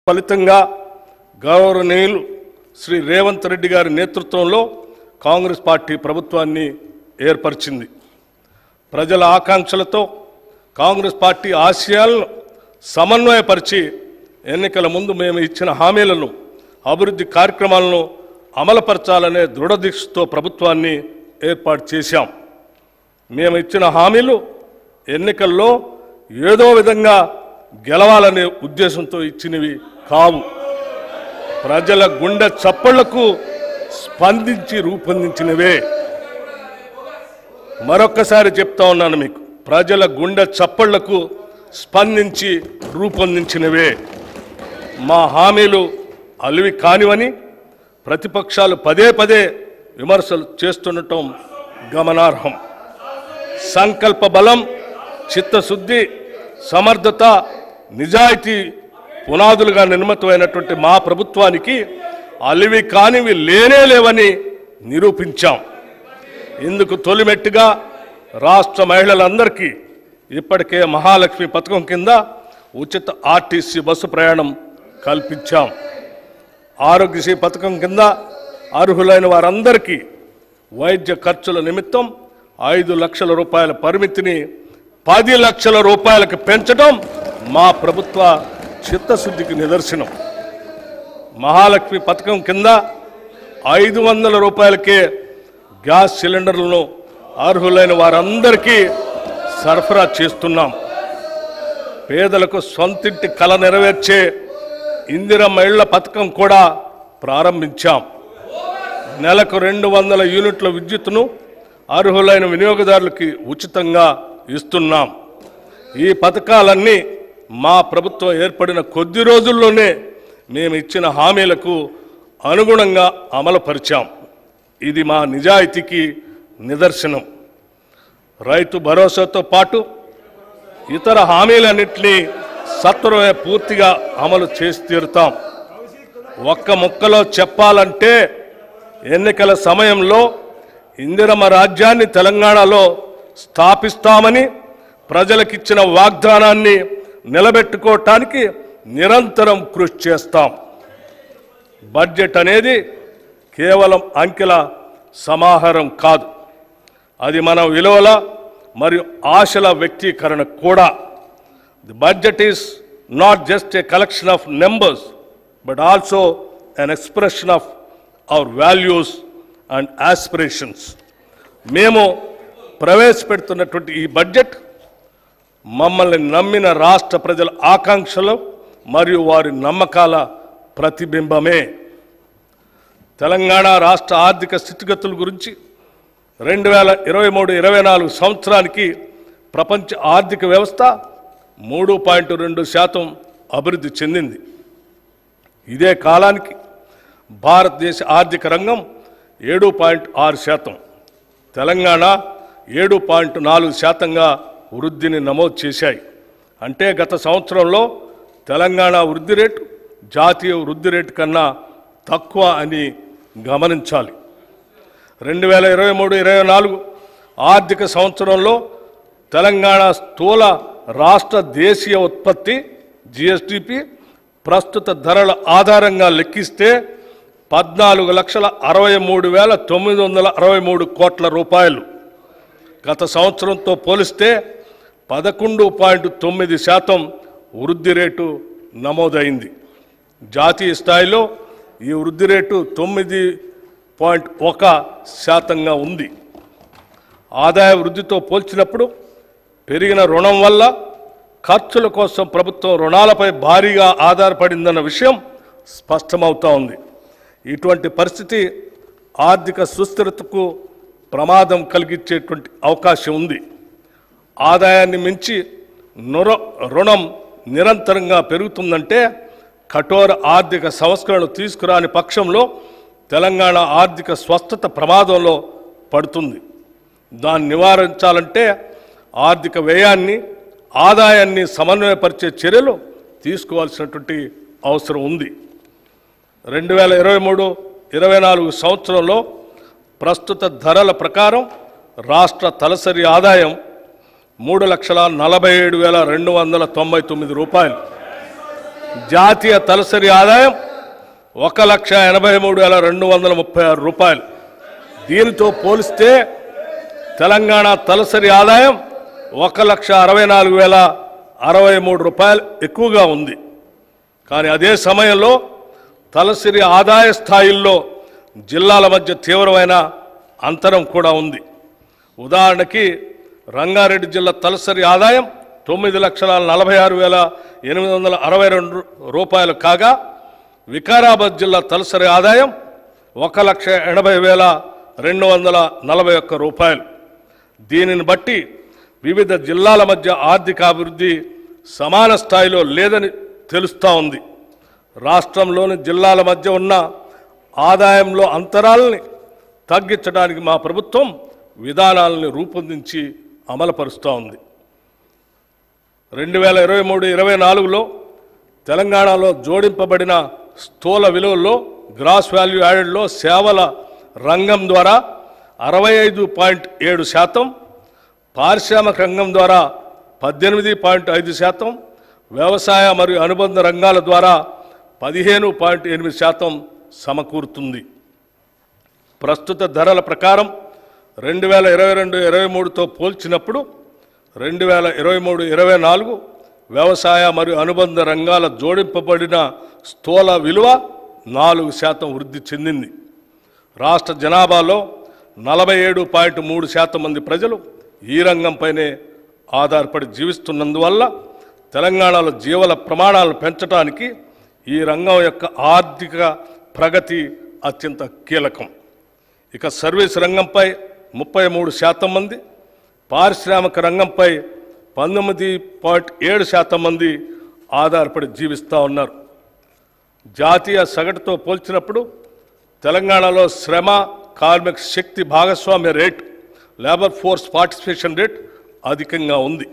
ఫలితంగా గౌరవనీయులు శ్రీ రేవంత్ రెడ్డి గారి నేతృత్వంలో కాంగ్రెస్ పార్టీ ప్రభుత్వాన్ని ఏర్పరిచింది ప్రజల ఆకాంక్షలతో కాంగ్రెస్ పార్టీ ఆశయాలను సమన్వయపరిచి ఎన్నికల ముందు మేము ఇచ్చిన హామీలను అభివృద్ధి కార్యక్రమాలను అమలుపరచాలనే దృఢదీక్షతో ప్రభుత్వాన్ని ఏర్పాటు చేశాం మేము ఇచ్చిన హామీలు ఎన్నికల్లో ఏదో విధంగా గెలవాలనే ఉద్దేశంతో ఇచ్చినవి కావు ప్రజల గుండె చప్పళ్లకు స్పందించి రూపొందించినవే మరొక్కసారి చెప్తా ఉన్నాను మీకు ప్రజల గుండె చప్పళ్లకు స్పందించి రూపొందించినవే మా హామీలు అలివి కానివని ప్రతిపక్షాలు పదే పదే విమర్శలు చేస్తుండటం గమనార్హం సంకల్ప బలం చిత్తశుద్ధి సమర్థత నిజాయితీ పునాదులుగా నిర్మితమైనటువంటి మా ప్రభుత్వానికి అలివి కానివి లేనే లేవని నిరూపించాం ఇందుకు తొలిమెట్టుగా రాష్ట్ర మహిళలందరికీ ఇప్పటికే మహాలక్ష్మి పథకం కింద ఉచిత ఆర్టీసీ బస్సు ప్రయాణం కల్పించాం ఆరోగ్యశ్రీ పథకం కింద అర్హులైన వారందరికీ వైద్య ఖర్చుల నిమిత్తం ఐదు లక్షల రూపాయల పరిమితిని పది లక్షల రూపాయలకు పెంచడం మా ప్రభుత్వ చిత్తశుద్ధికి నిదర్శనం మహాలక్ష్మి పథకం కింద ఐదు వందల రూపాయలకే గ్యాస్ సిలిండర్లను అర్హులైన వారందరికీ సరఫరా చేస్తున్నాం పేదలకు సొంతింటి కల నెరవేర్చే ఇందిరమ్మ ఇళ్ల పథకం కూడా ప్రారంభించాం నెలకు రెండు వందల యూనిట్ల విద్యుత్తును అర్హులైన వినియోగదారులకి ఉచితంగా ఇస్తున్నాం ఈ పథకాలన్నీ మా ప్రభుత్వం ఏర్పడిన కొద్ది రోజుల్లోనే మేము ఇచ్చిన హామీలకు అనుగుణంగా అమలుపరిచాం ఇది మా నిజాయితీకి నిదర్శనం రైతు భరోసాతో పాటు ఇతర హామీలన్నింటినీ సత్వరమే పూర్తిగా అమలు చేసి తీరుతాం ఒక్క ముక్కలో చెప్పాలంటే ఎన్నికల సమయంలో ఇందిరమ రాజ్యాన్ని తెలంగాణలో స్థాపిస్తామని ప్రజలకిచ్చిన వాగ్దానాన్ని నిలబెట్టుకోవటానికి నిరంతరం కృషి చేస్తాం బడ్జెట్ అనేది కేవలం అంకెల సమాహారం కాదు అది మన విలువల మరియు ఆశల వ్యక్తీకరణ కూడా the budget is not just a collection of numbers but also an expression of our values and aspirations మేము ప్రవేశపెడుతున్నటువంటి ఈ బడ్జెట్ మమ్మల్ని నమ్మిన రాష్ట్ర ప్రజల ఆకాంక్షలు మరియు వారి నమ్మకాల ప్రతిబింబమే తెలంగాణ రాష్ట్ర ఆర్థిక స్థితిగతుల గురించి రెండు వేల ఇరవై మూడు ఇరవై నాలుగు సంవత్సరానికి ప్రపంచ ఆర్థిక వ్యవస్థ మూడు పాయింట్ రెండు శాతం అభివృద్ధి చెందింది ఇదే కాలానికి భారతదేశ ఆర్థిక రంగం ఏడు పాయింట్ ఆరు శాతం తెలంగాణ ఏడు పాయింట్ నాలుగు శాతంగా వృద్ధిని నమోదు చేశాయి అంటే గత సంవత్సరంలో తెలంగాణ వృద్ధి రేటు జాతీయ వృద్ధి రేటు కన్నా తక్కువ అని గమనించాలి రెండు వేల ఇరవై మూడు ఇరవై నాలుగు ఆర్థిక సంవత్సరంలో తెలంగాణ స్థూల రాష్ట్ర దేశీయ ఉత్పత్తి జిఎస్డిపి ప్రస్తుత ధరల ఆధారంగా లెక్కిస్తే పద్నాలుగు లక్షల అరవై మూడు వేల తొమ్మిది వందల అరవై మూడు కోట్ల రూపాయలు గత సంవత్సరంతో పోలిస్తే పదకొండు పాయింట్ తొమ్మిది శాతం వృద్ధి రేటు నమోదైంది జాతీయ స్థాయిలో ఈ వృద్ధి రేటు తొమ్మిది పాయింట్ ఒక శాతంగా ఉంది ఆదాయ వృద్ధితో పోల్చినప్పుడు పెరిగిన రుణం వల్ల ఖర్చుల కోసం ప్రభుత్వం రుణాలపై భారీగా ఆధారపడిందన్న విషయం స్పష్టమవుతా ఉంది ఇటువంటి పరిస్థితి ఆర్థిక సుస్థిరతకు ప్రమాదం కలిగించేటువంటి అవకాశం ఉంది ఆదాయాన్ని మించి నుర రుణం నిరంతరంగా పెరుగుతుందంటే కఠోర ఆర్థిక సంస్కరణలు తీసుకురాని పక్షంలో తెలంగాణ ఆర్థిక స్వస్థత ప్రమాదంలో పడుతుంది దాన్ని నివారించాలంటే ఆర్థిక వ్యయాన్ని ఆదాయాన్ని సమన్వయపరిచే చర్యలు తీసుకోవాల్సినటువంటి అవసరం ఉంది రెండు వేల ఇరవై మూడు ఇరవై నాలుగు సంవత్సరంలో ప్రస్తుత ధరల ప్రకారం రాష్ట్ర తలసరి ఆదాయం మూడు లక్షల నలభై ఏడు వేల రెండు వందల తొంభై తొమ్మిది రూపాయలు జాతీయ తలసరి ఆదాయం ఒక లక్ష ఎనభై మూడు వేల రెండు వందల ముప్పై ఆరు రూపాయలు దీనితో పోలిస్తే తెలంగాణ తలసరి ఆదాయం ఒక లక్ష అరవై నాలుగు వేల అరవై మూడు రూపాయలు ఎక్కువగా ఉంది కానీ అదే సమయంలో తలసరి ఆదాయ స్థాయిల్లో జిల్లాల మధ్య తీవ్రమైన అంతరం కూడా ఉంది ఉదాహరణకి రంగారెడ్డి జిల్లా తలసరి ఆదాయం తొమ్మిది లక్షల నలభై ఆరు వేల ఎనిమిది వందల అరవై రెండు రూపాయలు కాగా వికారాబాద్ జిల్లా తలసరి ఆదాయం ఒక లక్ష ఎనభై వేల రెండు వందల నలభై ఒక్క రూపాయలు దీనిని బట్టి వివిధ జిల్లాల మధ్య ఆర్థిక అభివృద్ధి సమాన స్థాయిలో లేదని తెలుస్తూ ఉంది రాష్ట్రంలోని జిల్లాల మధ్య ఉన్న ఆదాయంలో అంతరాలని తగ్గించడానికి మా ప్రభుత్వం విధానాలను రూపొందించి అమలుపరుస్తూ ఉంది రెండు వేల ఇరవై మూడు ఇరవై నాలుగులో తెలంగాణలో జోడింపబడిన స్థూల విలువల్లో గ్రాస్ వాల్యూ యాడెడ్లో సేవల రంగం ద్వారా అరవై ఐదు పాయింట్ ఏడు శాతం పారిశ్రామిక రంగం ద్వారా పద్దెనిమిది పాయింట్ ఐదు శాతం వ్యవసాయ మరియు అనుబంధ రంగాల ద్వారా పదిహేను పాయింట్ ఎనిమిది శాతం సమకూరుతుంది ప్రస్తుత ధరల ప్రకారం రెండు వేల ఇరవై రెండు ఇరవై మూడుతో పోల్చినప్పుడు రెండు వేల ఇరవై మూడు ఇరవై నాలుగు వ్యవసాయ మరియు అనుబంధ రంగాల జోడింపబడిన స్థూల విలువ నాలుగు శాతం వృద్ధి చెందింది రాష్ట్ర జనాభాలో నలభై ఏడు పాయింట్ మూడు శాతం మంది ప్రజలు ఈ రంగంపైనే ఆధారపడి జీవిస్తున్నందువల్ల తెలంగాణలో జీవన ప్రమాణాలను పెంచడానికి ఈ రంగం యొక్క ఆర్థిక ప్రగతి అత్యంత కీలకం ఇక సర్వీస్ రంగంపై ముప్పై మూడు శాతం మంది పారిశ్రామిక రంగంపై పంతొమ్మిది పాయింట్ ఏడు శాతం మంది ఆధారపడి జీవిస్తూ ఉన్నారు జాతీయ సగటుతో పోల్చినప్పుడు తెలంగాణలో శ్రమ కార్మిక శక్తి భాగస్వామ్య rate labour force participation rate అధికంగా ఉంది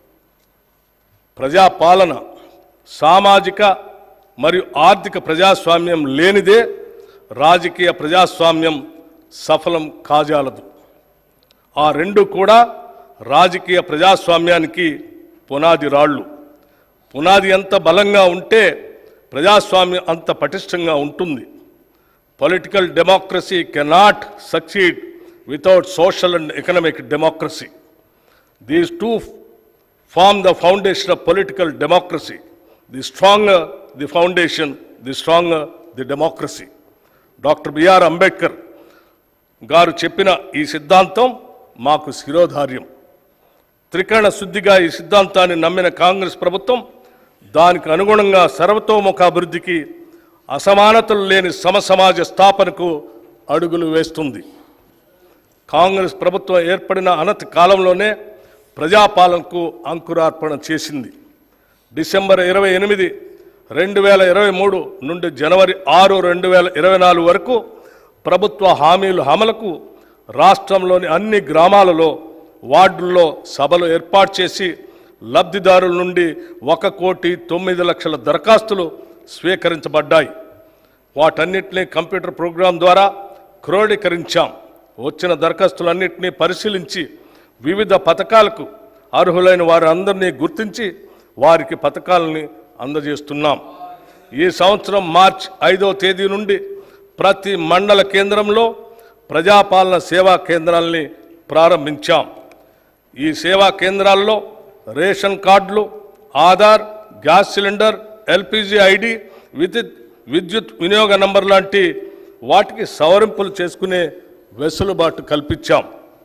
ప్రజాపాలన సామాజిక మరియు ఆర్థిక ప్రజాస్వామ్యం లేనిదే రాజకీయ ప్రజాస్వామ్యం సఫలం కాజాలదు ఆ రెండు కూడా రాజకీయ ప్రజాస్వామ్యానికి పునాది రాళ్ళు పునాది ఎంత బలంగా ఉంటే ప్రజాస్వామ్యం అంత పటిష్టంగా ఉంటుంది political democracy cannot succeed without social and economic democracy these two form the foundation of political democracy. The stronger the foundation, the stronger the democracy. Doctor B R Ambedkar గారు చెప్పిన ఈ సిద్ధాంతం మాకు శిరోధార్యం త్రికరణ శుద్ధిగా ఈ సిద్ధాంతాన్ని నమ్మిన కాంగ్రెస్ ప్రభుత్వం దానికి అనుగుణంగా సర్వతోముఖ అభివృద్ధికి అసమానతలు లేని సమసమాజ స్థాపనకు అడుగులు వేస్తుంది కాంగ్రెస్ ప్రభుత్వం ఏర్పడిన అనతి కాలంలోనే ప్రజాపాలనకు అంకురార్పణ చేసింది డిసెంబర్ ఇరవై ఎనిమిది రెండు వేల ఇరవై మూడు నుండి జనవరి ఆరు రెండు వేల ఇరవై నాలుగు వరకు ప్రభుత్వ హామీలు అమలుకు రాష్ట్రంలోని అన్ని గ్రామాలలో వార్డుల్లో సభలు ఏర్పాటు చేసి లబ్ధిదారుల నుండి ఒక కోటి తొమ్మిది లక్షల దరఖాస్తులు స్వీకరించబడ్డాయి వాటన్నిటినీ కంప్యూటర్ ప్రోగ్రాం ద్వారా క్రోడీకరించాం వచ్చిన దరఖాస్తులన్నింటినీ పరిశీలించి వివిధ పథకాలకు అర్హులైన వారందరినీ గుర్తించి వారికి పథకాలని అందజేస్తున్నాం ఈ సంవత్సరం మార్చ్ ఐదవ తేదీ నుండి ప్రతి మండల కేంద్రంలో ప్రజాపాలన సేవా కేంద్రాల్ని ప్రారంభించాం ఈ సేవా కేంద్రాల్లో రేషన్ కార్డులు Aadhaar gas cylinder LPG ID విద్యుత్ విద్యుత్ వినియోగ నంబర్ లాంటి వాటికి సవరింపులు చేసుకునే వెసులుబాటు కల్పించాం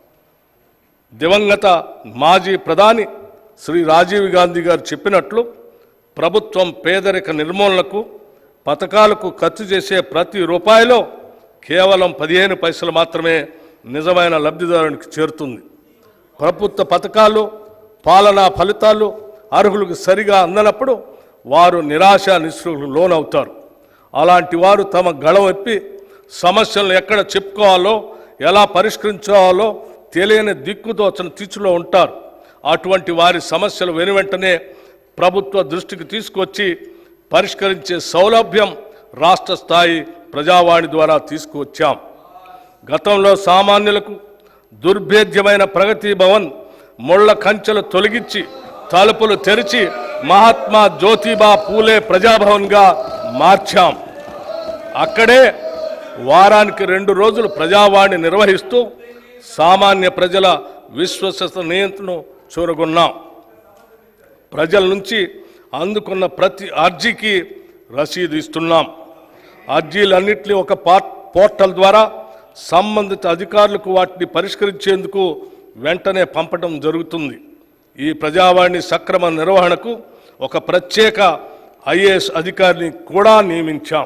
దివంగత మాజీ ప్రధాని శ్రీ రాజీవ్ గాంధీ గారు చెప్పినట్లు ప్రభుత్వం పేదరిక నిర్మూలనకు పథకాలకు ఖర్చు చేసే ప్రతి రూపాయిలో కేవలం పదిహేను పైసలు మాత్రమే నిజమైన లబ్ధిదారునికి చేరుతుంది ప్రభుత్వ పథకాలు పాలనా ఫలితాలు అర్హులకు సరిగా అందనప్పుడు వారు నిరాశ నిస్పృహలకు లోనవుతారు అలాంటి వారు తమ గళం ఎప్పి సమస్యలను ఎక్కడ చెప్పుకోవాలో ఎలా పరిష్కరించాలో తెలియని దిక్కుతోచన తీర్చులో ఉంటారు అటువంటి వారి సమస్యలు వెను వెంటనే ప్రభుత్వ దృష్టికి తీసుకొచ్చి పరిష్కరించే సౌలభ్యం రాష్ట్ర స్థాయి ప్రజావాణి ద్వారా తీసుకువచ్చాం గతంలో సామాన్యులకు దుర్భేద్యమైన ప్రగతి భవన్ ముళ్ళ కంచెలు తొలగించి తలుపులు తెరిచి మహాత్మా జ్యోతిబా పూలే ప్రజాభవన్గా మార్చాం అక్కడే వారానికి రెండు రోజులు ప్రజావాణి నిర్వహిస్తూ సామాన్య ప్రజల విశ్వసనీయతను చూరగొన్నాం ప్రజల నుంచి అందుకున్న ప్రతి అర్జీకి రసీదు ఇస్తున్నాం అర్జీలన్నింటినీ ఒక పార్ట్ పోర్టల్ ద్వారా సంబంధిత అధికారులకు వాటిని పరిష్కరించేందుకు వెంటనే పంపడం జరుగుతుంది ఈ ప్రజావాణి సక్రమ నిర్వహణకు ఒక ప్రత్యేక ఐఏఎస్ అధికారిని కూడా నియమించాం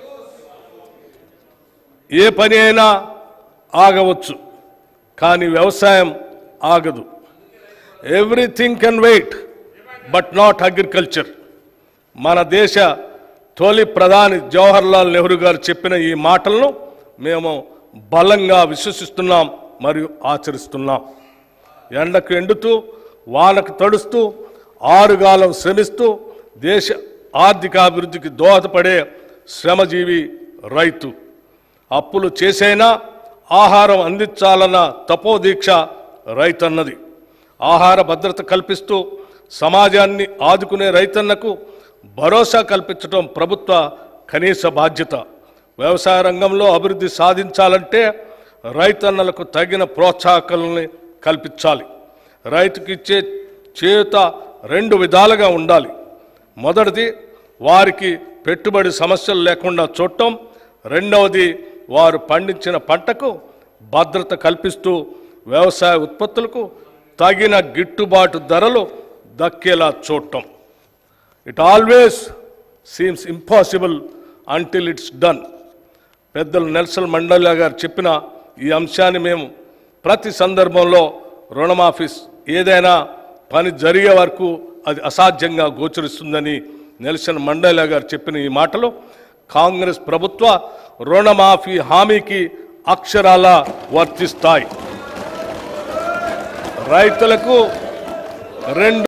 ఏ పని అయినా ఆగవచ్చు కానీ వ్యవసాయం ఆగదు everything can wait but not agriculture మన దేశ తొలి ప్రధాని జవహర్లాల్ నెహ్రూ గారు చెప్పిన ఈ మాటలను మేము బలంగా విశ్వసిస్తున్నాం మరియు ఆచరిస్తున్నాం ఎండకు ఎండుతూ వానకు తడుస్తూ ఆరుగాలం శ్రమిస్తూ దేశ ఆర్థికాభివృద్ధికి దోహదపడే శ్రమజీవి రైతు అప్పులు చేసైనా ఆహారం అందించాలన్న తపోదీక్ష రైతన్నది ఆహార భద్రత కల్పిస్తూ సమాజాన్ని ఆదుకునే రైతన్నకు భరోసా కల్పించడం ప్రభుత్వ కనీస బాధ్యత వ్యవసాయ రంగంలో అభివృద్ధి సాధించాలంటే రైతన్నలకు తగిన ప్రోత్సాహకాలని కల్పించాలి రైతుకి ఇచ్చే చేత రెండు విధాలుగా ఉండాలి మొదటిది వారికి పెట్టుబడి సమస్యలు లేకుండా చూడటం రెండవది వారు పండించిన పంటకు భద్రత కల్పిస్తూ వ్యవసాయ ఉత్పత్తులకు తగిన గిట్టుబాటు ధరలు దక్కేలా చూడటం it always seems impossible until it's done పెద్దలు నెల్సన్ మండలియా గారు చెప్పిన ఈ అంశాన్ని మేము ప్రతి సందర్భంలో రుణమాఫీస్ ఏదైనా పని జరిగే వరకు అది అసాధ్యంగా గోచరిస్తుందని నెల్సన్ మండలియా గారు చెప్పిన ఈ మాటలు కాంగ్రెస్ ప్రభుత్వ రుణమాఫీ హామీకి అక్షరాల వర్తిస్తాయి రైతులకు రెండు